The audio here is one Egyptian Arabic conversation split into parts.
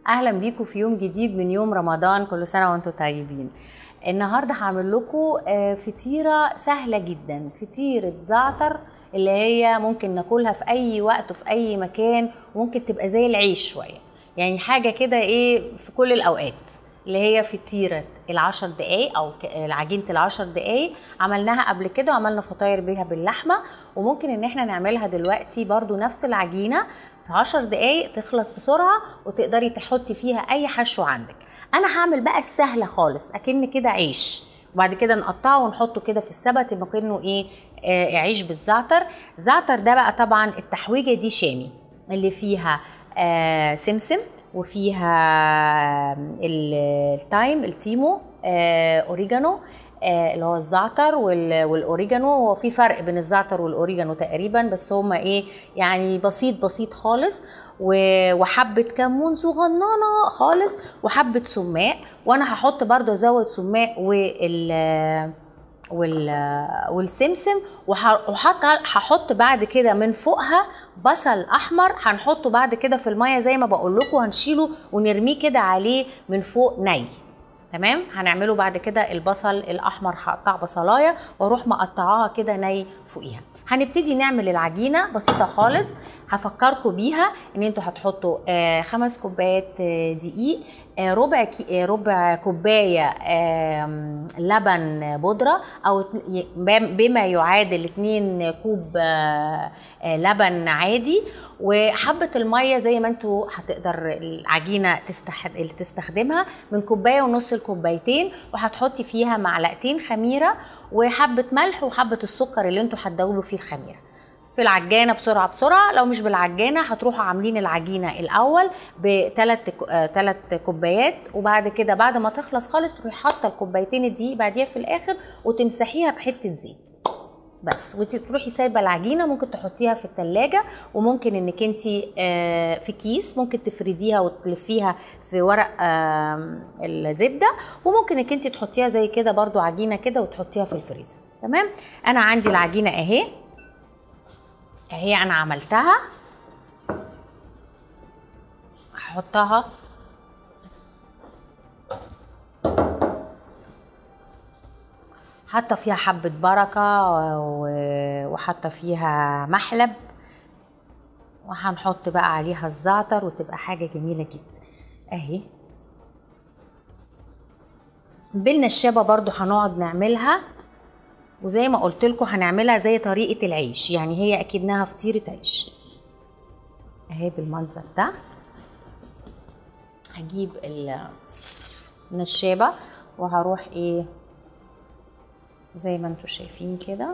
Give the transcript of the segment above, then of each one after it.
اهلا بيكم في يوم جديد من يوم رمضان كل سنه وانتم طيبين النهارده هعمل لكم آه، فطيره سهله جدا فطيره زعتر اللي هي ممكن ناكلها في اي وقت وفي اي مكان وممكن تبقى زي العيش شويه يعني حاجه كده ايه في كل الاوقات اللي هي فطيره العشر دقايق او ك- عجينه العشر دقايق عملناها قبل كده وعملنا فطاير بيها باللحمه وممكن ان احنا نعملها دلوقتي برضو نفس العجينه في 10 دقايق تخلص بسرعه وتقدري تحطي فيها اي حشو عندك انا هعمل بقى السهله خالص اكن كده عيش وبعد كده نقطعه ونحطه كده في السبت يبقى كانه ايه آه عيش بالزعتر الزعتر ده بقى طبعا التحويجه دي شامي اللي فيها آه سمسم وفيها ال- التايم التيمو آه اوريجانو آه، اللي هو الزعتر وال- والاوريجانو هو في فرق بين الزعتر والاوريجانو تقريبا بس هما ايه يعني بسيط بسيط خالص و- وحبه كمون صغننه خالص وحبه سماق وانا هحط برضو ازود سماق وال وال والسمسم وح- وحط هحط بعد كده من فوقها بصل احمر هنحطه بعد كده في الميه زي ما بقول لكم هنشيله ونرميه كده عليه من فوق ني تمام هنعمله بعد كده البصل الاحمر هقطع بصلايه واروح مقطعاها كده ني فوقيها هنبتدي نعمل العجينه بسيطه خالص هفكركم بيها ان انتوا هتحطوا آه، خمس كوبايات آه، دقيق آه، ربع كي- آه، ربع كوبايه آم، لبن بودره او ات- ي- بم- بما يعادل 2 كوب آه، آه، لبن عادي وحبه الميه زي ما انتوا هتقدر العجينه تستح... اللي تستخدمها من كوبايه ونص لكوبايتين وهتحطي فيها معلقتين خميره وحبه ملح وحبه السكر اللي انتوا هتدوبوا فيه الخميره في العجانه بسرعه بسرعه لو مش بالعجانه هتروحوا عاملين العجينه الاول بثلاث ثلاث كوبايات وبعد كده بعد ما تخلص خالص تروحي حاطه الكوبايتين الدقيق بعديها في الاخر وتمسحيها بحته زيت بس وتروحي سايبه العجينه ممكن تحطيها في التلاجة وممكن انك انت في كيس ممكن تفرديها وتلفيها في ورق آم، الزبده وممكن انك انت تحطيها زي كده برضو عجينه كده وتحطيها في الفريزر تمام انا عندي العجينه اهي اهي انا عملتها هحطها حاطه فيها حبه بركه و- وحاطه فيها محلب وهنحط بقى عليها الزعتر وتبقى حاجه جميله جدا اهي بالنشابه برضو هنقعد نعملها وزي ما قلت لكم هنعملها زي طريقه العيش يعني هي اكنها فطيره عيش اهي بالمنظر ده هجيب ال- النشابه وهروح ايه زي ما انتوا شايفين كده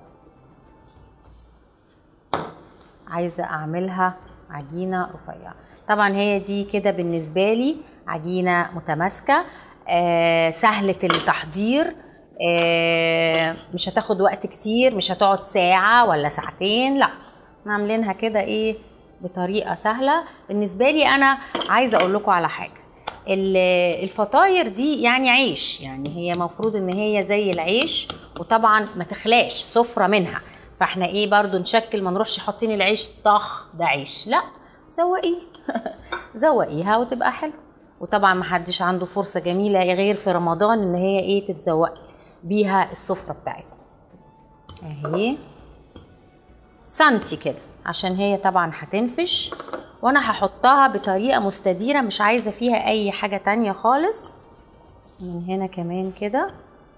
عايزه اعملها عجينه رفيعه طبعا هي دي كده بالنسبه لي عجينه متماسكه آه سهله التحضير آه مش هتاخد وقت كتير مش هتقعد ساعه ولا ساعتين لا احنا عاملينها كده ايه بطريقه سهله بالنسبه لي انا عايزه اقول لكم على حاجه ال- الفطاير دي يعني عيش يعني هي مفروض ان هي زي العيش وطبعا ما تخلاش سفرة منها فاحنا ايه برضو نشكل ما نروحش حاطين العيش طخ ده عيش لا زوقيه زوقيها وتبقى حلو وطبعا ما حدش عنده فرصة جميلة غير في رمضان ان هي ايه تتزوقي بيها السفرة بتاعتكم اهي سنتي كده عشان هي طبعا هتنفش وانا هحطها بطريقة مستديرة مش عايزة فيها اي حاجة تانية خالص من هنا كمان كده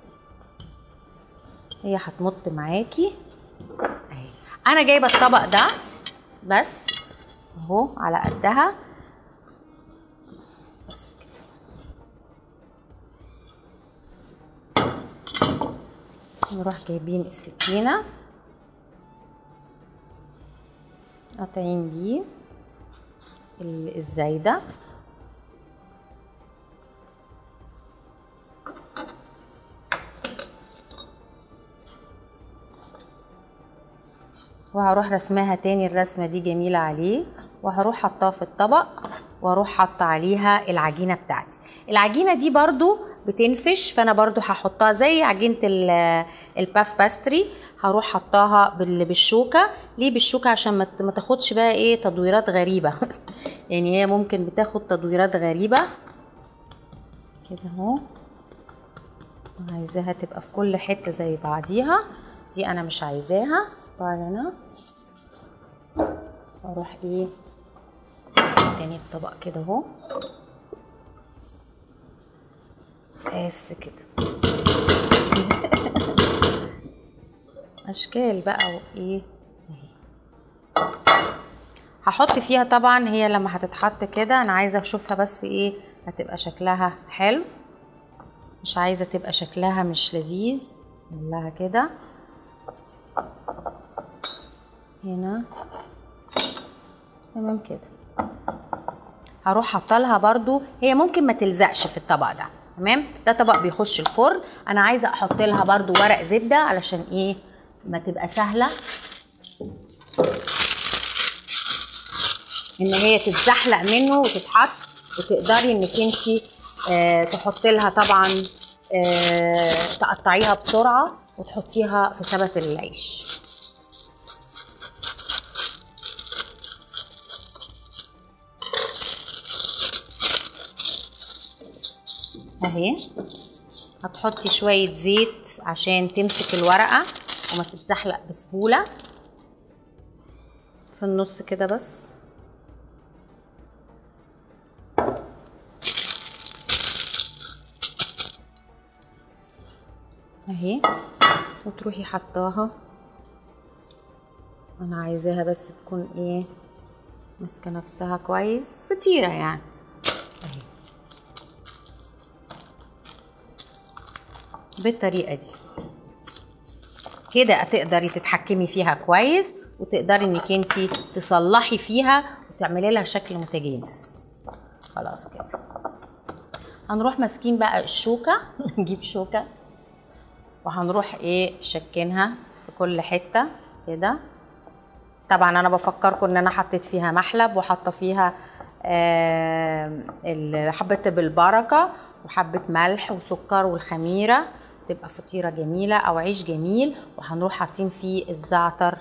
هي هتمط معاكي اهي انا جايبة الطبق ده بس اهو على قدها بس كده نروح جايبين السكينه قاطعين بيه ال- الزايدة وهروح رسمها تاني الرسمة دي جميلة عليه وهروح حطها في الطبق واروح حاطة عليها العجينة بتاعتي العجينة دي برضو بتنفش فانا برضو هحطها زي عجينه ال- الباف باستري هروح حطاها بال- بالشوكه ليه بالشوكه عشان ما ت- ما تاخدش بقى ايه تدويرات غريبه يعني هي ممكن بتاخد تدويرات غريبه كده اهو عايزاها تبقى في كل حته زي بعضيها دي انا مش عايزاها احطها هنا واروح ايه تاني الطبق كده اهو بس كده اشكال بقى وايه اهي هحط فيها طبعا هي لما هتتحط كده انا عايزه اشوفها بس ايه هتبقى شكلها حلو مش عايزه تبقى شكلها مش لذيذ لها كده هنا تمام كده هروح حاطه لها برضو هي ممكن ما تلزقش في الطبق ده تمام ده طبق بيخش الفرن انا عايزه احط لها برضو ورق زبده علشان ايه ما تبقى سهله ان هي تتزحلق منه وتتحط وتقدري انك انت آه تحطي لها طبعا آه تقطعيها بسرعه وتحطيها في سبت العيش اهي هتحطي شوية زيت عشان تمسك الورقة وما تتزحلق بسهولة في النص كده بس اهي وتروحي حطاها انا عايزاها بس تكون ايه ماسكه نفسها كويس فطيره يعني اهي بالطريقه دي كده هتقدري تتحكمي فيها كويس وتقدري انك انت تصلحي فيها وتعملي لها شكل متجانس خلاص كده هنروح ماسكين بقى الشوكه نجيب شوكه وهنروح ايه شكنها في كل حته كده طبعا انا بفكركم ان انا حطيت فيها محلب وحاطه فيها آه ال- حبه بالبركه وحبه ملح وسكر والخميره تبقى فطيره جميله او عيش جميل وهنروح حاطين فيه الزعتر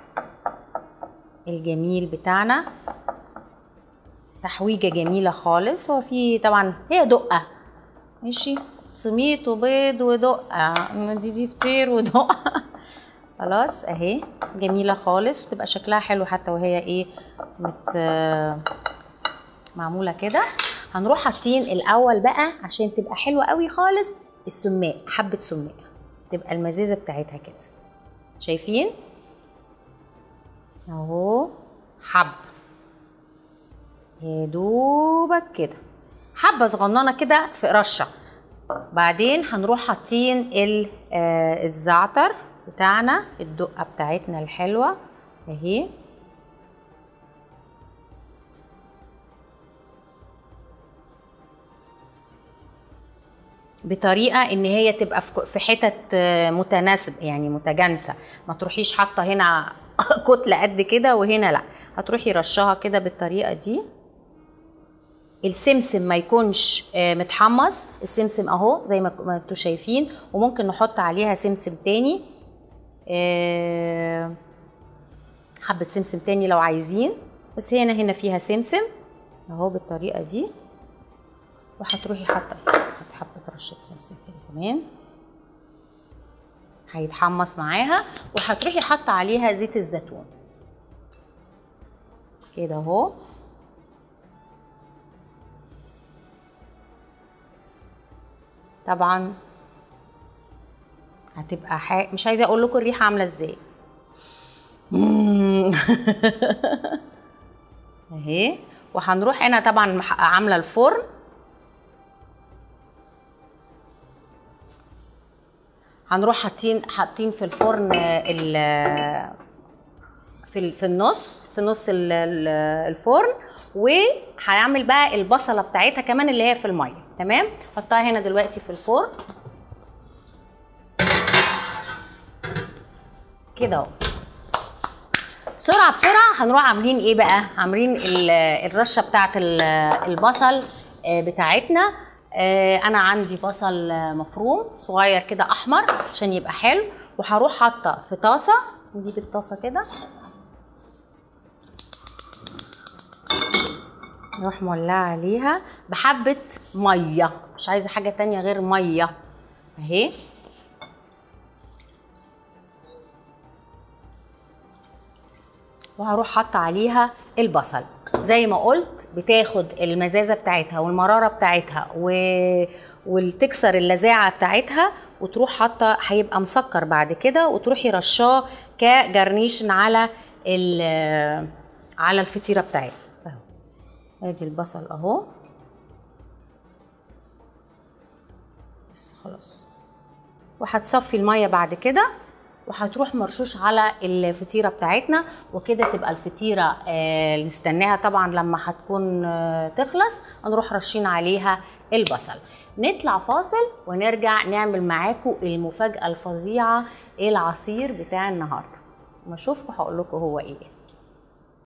الجميل بتاعنا تحويجه جميله خالص هو في طبعا هي دقه ماشي سميط وبيض ودقه دي دي فطير ودقه خلاص اهي جميله خالص وتبقى شكلها حلو حتى وهي ايه مت معموله كده هنروح حاطين الاول بقى عشان تبقى حلوه قوي خالص السماق حبه سماق تبقى المزازه بتاعتها كده شايفين اهو حب يا دوبك كده حبه صغننه كده في رشه بعدين هنروح حاطين ال- آه، الزعتر بتاعنا الدقه بتاعتنا الحلوه اهي بطريقه ان هي تبقى في ك- في حتت آه، متناسب يعني متجانسه ما تروحيش حاطه هنا كتله قد كده وهنا لا هتروحي رشها كده بالطريقه دي السمسم ما يكونش آه، متحمص السمسم اهو زي ما ما انتوا شايفين وممكن نحط عليها سمسم تاني آه، حبة سمسم تاني لو عايزين بس هنا هنا فيها سمسم اهو بالطريقة دي وهتروحي حاطة حط حبة رشة سمسم كده تمام هيتحمص معاها وهتروحي حاطة عليها زيت الزيتون كده اهو طبعا هتبقى حاجة مش عايزه اقول لكم الريحه عامله ازاي مم. اهي وهنروح انا طبعا مح- عامله الفرن هنروح حاطين حاطين في الفرن ال في ال- في النص في نص ال- ال- الفرن وهنعمل بقى البصله بتاعتها كمان اللي هي في الميه تمام حطها هنا دلوقتي في الفرن كده اهو بسرعه بسرعه هنروح عاملين ايه بقى عاملين ال- الرشه بتاعه ال- البصل آه، بتاعتنا آه انا عندي بصل آه، مفروم صغير كده احمر عشان يبقى حلو وهروح حاطه في طاسه نجيب الطاسه كده نروح مولعه عليها بحبه ميه مش عايزه حاجه تانية غير ميه اهي وهروح حاطه عليها البصل زي ما قلت بتاخد المزازه بتاعتها والمراره بتاعتها و... وتكسر اللذاعه بتاعتها وتروح حاطه هيبقى مسكر بعد كده وتروحي رشاه كجرنيشن على ال... على الفطيره بتاعتها اهو ادي البصل اهو بس خلاص وهتصفي الميه بعد كده وهتروح مرشوش على الفطيره بتاعتنا وكده تبقى الفطيره آه نستناها طبعا لما هتكون آه تخلص هنروح رشين عليها البصل نطلع فاصل ونرجع نعمل معاكم المفاجاه الفظيعه العصير بتاع النهارده ما اشوفكم هقول لكم هو ايه